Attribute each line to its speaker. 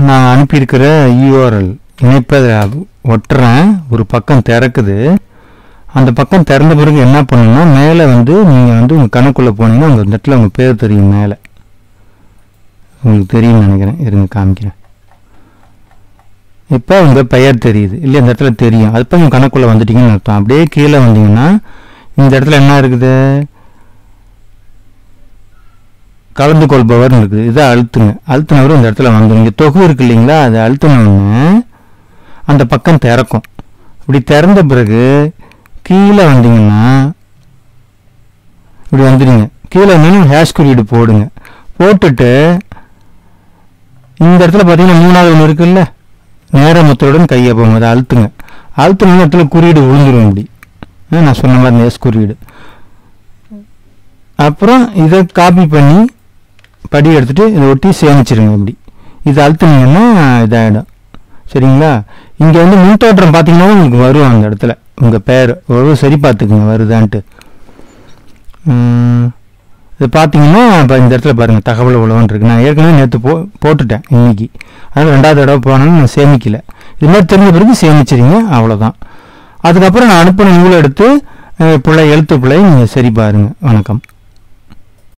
Speaker 1: நான் அனுப்பியிருக்கிற யூஆர்எல் இணைப்பை ஒட்டுறேன் ஒரு பக்கம் திறக்குது அந்த பக்கம் திறந்த பிறகு என்ன பண்ணணும்னா மேலே வந்து நீங்கள் வந்து உங்கள் கணக்குள்ளே போனீங்கன்னா உங்கள் இடத்துல உங்கள் பேர் தெரியும் மேலே உங்களுக்கு தெரியும்னு நினைக்கிறேன் இருங்க காமிக்கிறேன் இப்போ உங்கள் பெயர் தெரியுது இல்லை இந்த இடத்துல தெரியும் அது இப்போ உங்கள் கணக்குள்ளே வந்துட்டீங்கன்னு அர்த்தம் அப்படியே கீழே வந்தீங்கன்னா இந்த இடத்துல என்ன இருக்குது கலந்து கொள்பவர்னு இருக்குது இதை அழுத்துங்க அழுத்தினவரும் இந்த இடத்துல வந்துடும் இங்கே தொகு இருக்கு இல்லைங்களா அதை அழுத்தினோடனே அந்த பக்கம் திறக்கும் இப்படி திறந்த பிறகு கீழே வந்தீங்கன்னா இப்படி வந்துடுங்க கீழே வந்தீங்கன்னா ஹேஷ் குறியீடு போடுங்க போட்டுட்டு இந்த இடத்துல பார்த்தீங்கன்னா மூணாவது ஒன்று இருக்குல்ல நேர முத்தருடன் கையப்பம் அதை அழுத்துங்க அழுத்தின இடத்துல குறியீடு விழுந்துரும் இப்படி ஆ, நான் சொன்ன மாதிரி எஸ் குறியீடு அப்புறம் இதை காப்பி பண்ணி படி எடுத்துட்டு இதை ஒட்டி சேமிச்சிருங்க இப்படி இது அழுத்துனீங்கன்னா இதாகிடும் சரிங்களா இங்கே வந்து மின்தோற்றம் பார்த்தீங்கன்னா உங்களுக்கு வரும் அந்த இடத்துல உங்கள் பேர் ஒரு சரி பார்த்துக்குங்க வருதான்ட்டு உம், இது பார்த்தீங்கன்னா இப்போ இந்த இடத்துல பாருங்கள் தகவல் உழவன் இருக்கு நான் ஏற்கனவே நேற்று போ போட்டுட்டேன் இன்னைக்கு அதனால் ரெண்டாவது தடவை போனாலும் நான் சேமிக்கல இது மாதிரி தெரிஞ்ச பிறகு சேமிச்சிருங்க அவ்வளோதான் அதுக்கப்புறம் நான் அனுப்பின நூலை எடுத்து அஹ், பிள்ளை எழுத்து பிள்ளை நீங்கள் சரி பாருங்கள் வணக்கம்